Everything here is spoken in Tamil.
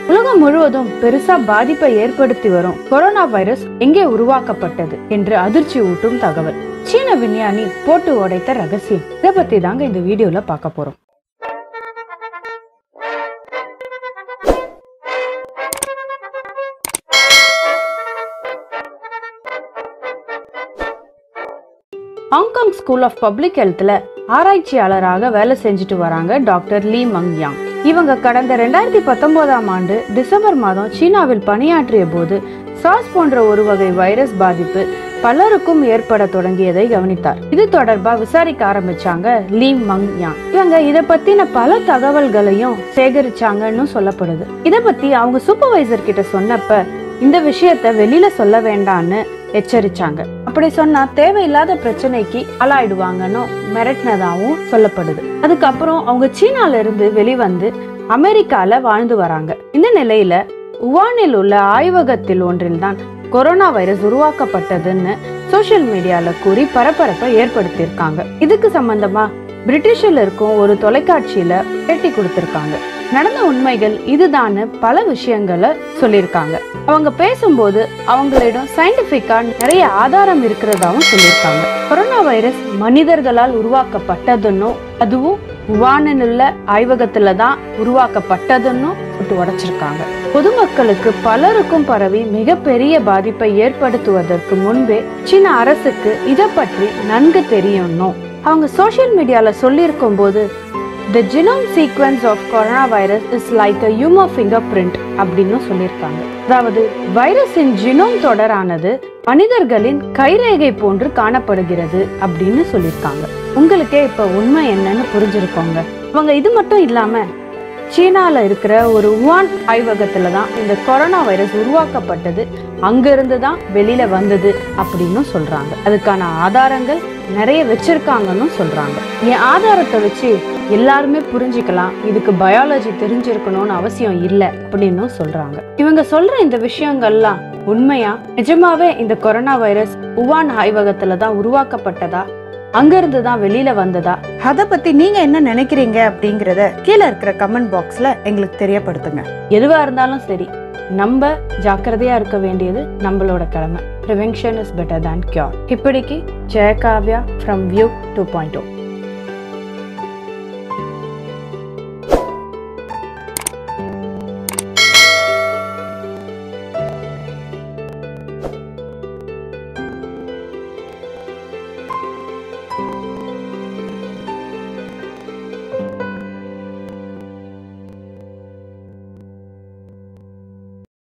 உலகம் முழுவதும் பெருசா பாதிப்பை ஏற்படுத்தி வரும் கொரோனா வைரஸ் எங்கே உருவாக்கப்பட்டது என்று அதிர்ச்சி ஊட்டும் தகவல் சீன விஞ்ஞானி போட்டு உடைத்த ரகசியம் இதை பத்தி தாங்க இந்த வீடியோல பார்க்க போறோம் ஹாங்காங் ஸ்கூல் ஆஃப் பப்ளிக் ஹெல்த்ல ஆராய்ச்சியாளராக வேலை செஞ்சுட்டு வராங்க டாக்டர் லீ மங் யாங் இவங்க கடந்த ரெண்டாயிரத்தி பத்தொன்பதாம் ஆண்டு டிசம்பர் மாதம் சீனாவில் பணியாற்றிய போது சாஸ் போன்ற ஒரு வகை வைரஸ் பாதிப்பு பலருக்கும் ஏற்பட தொடங்கியதை கவனித்தார் இது தொடர்பா விசாரிக்க ஆரம்பிச்சாங்க லீ மங் யாங் இவங்க இத பத்தின பல தகவல்களையும் சேகரிச்சாங்கன்னு சொல்லப்படுது இத பத்தி அவங்க சூப்பர்வைசர் கிட்ட சொன்னப்ப இந்த விஷயத்த வெளியில சொல்ல வேண்டான்னு எச்சரிச்சாங்க அப்படி சொன்னா தேவையில்லாத பிரச்சனைக்கு ஆளாயிடுவாங்கன்னு மிரட்டினதாவும் சொல்லப்படுது அதுக்கப்புறம் அவங்க சீனால இருந்து வெளிவந்து அமெரிக்கால வாழ்ந்து வராங்க இந்த நிலையில உவானில் உள்ள ஆய்வகத்தில் ஒன்றில்தான் கொரோனா வைரஸ் உருவாக்கப்பட்டதுன்னு சோஷியல் மீடியால கூறி பரபரப்பை ஏற்படுத்தியிருக்காங்க இதுக்கு சம்பந்தமா பிரிட்டிஷில் இருக்கும் ஒரு தொலைக்காட்சியில பேட்டி கொடுத்திருக்காங்க நடந்த உண்மைகள் இதுதான்னு பல விஷயங்களை சொல்லியிருக்காங்க அவங்க பேசும்போது அவங்களிடம் சயின்டிபிக்கா நிறைய ஆதாரம் இருக்கிறதாவும் சொல்லியிருக்காங்க கொரோனா வைரஸ் மனிதர்களால் உருவாக்கப்பட்டதுன்னும் அதுவும் உவானில் உள்ள ஆய்வகத்துல தான் உருவாக்கப்பட்டதுன்னு போட்டு உடைச்சிருக்காங்க பொதுமக்களுக்கு பலருக்கும் பரவி மிகப்பெரிய பாதிப்பை ஏற்படுத்துவதற்கு முன்பே சீன அரசுக்கு இதை பற்றி நன்கு தெரியணும் அவங்க சோஷியல் மீடியால சொல்லியிருக்கும் போது the genome sequence of corona virus is like a human fingerprint அப்படின்னு சொல்லியிருக்காங்க அதாவது வைரஸின் ஜினோம் தொடரானது மனிதர்களின் கைரேகை போன்று காணப்படுகிறது அப்படின்னு சொல்லியிருக்காங்க உங்களுக்கே இப்ப உண்மை என்னன்னு புரிஞ்சிருக்கோங்க அவங்க இது மட்டும் இல்லாம சீனால இருக்கிற ஒரு உவான் ஆய்வகத்துல தான் இந்த கொரோனா வைரஸ் உருவாக்கப்பட்டது அங்கிருந்து தான் வெளியில வந்தது அப்படின்னு சொல்றாங்க அதுக்கான ஆதாரங்கள் நிறைய வச்சிருக்காங்கன்னு சொல்றாங்க என் ஆதாரத்தை வச்சு எல்லாருமே புரிஞ்சுக்கலாம் இதுக்கு பயாலஜி தெரிஞ்சிருக்கணும்னு அவசியம் இல்லை அப்படின்னு சொல்றாங்க இவங்க சொல்ற இந்த விஷயங்கள்லாம் உண்மையா நிஜமாவே இந்த கொரோனா வைரஸ் உவான் ஆய்வகத்துல தான் உருவாக்கப்பட்டதா அங்கிருந்து தான் வெளியில வந்ததா அத பத்தி நீங்க என்ன நினைக்கிறீங்க அப்படிங்கறத கீழே இருக்கிற கமெண்ட் பாக்ஸ்ல எங்களுக்கு தெரியப்படுத்துங்க எதுவா இருந்தாலும் சரி நம்ம ஜாக்கிரதையா இருக்க வேண்டியது நம்மளோட கடமை prevention is better than cure இப்படிக்கு Jayakavya from view to point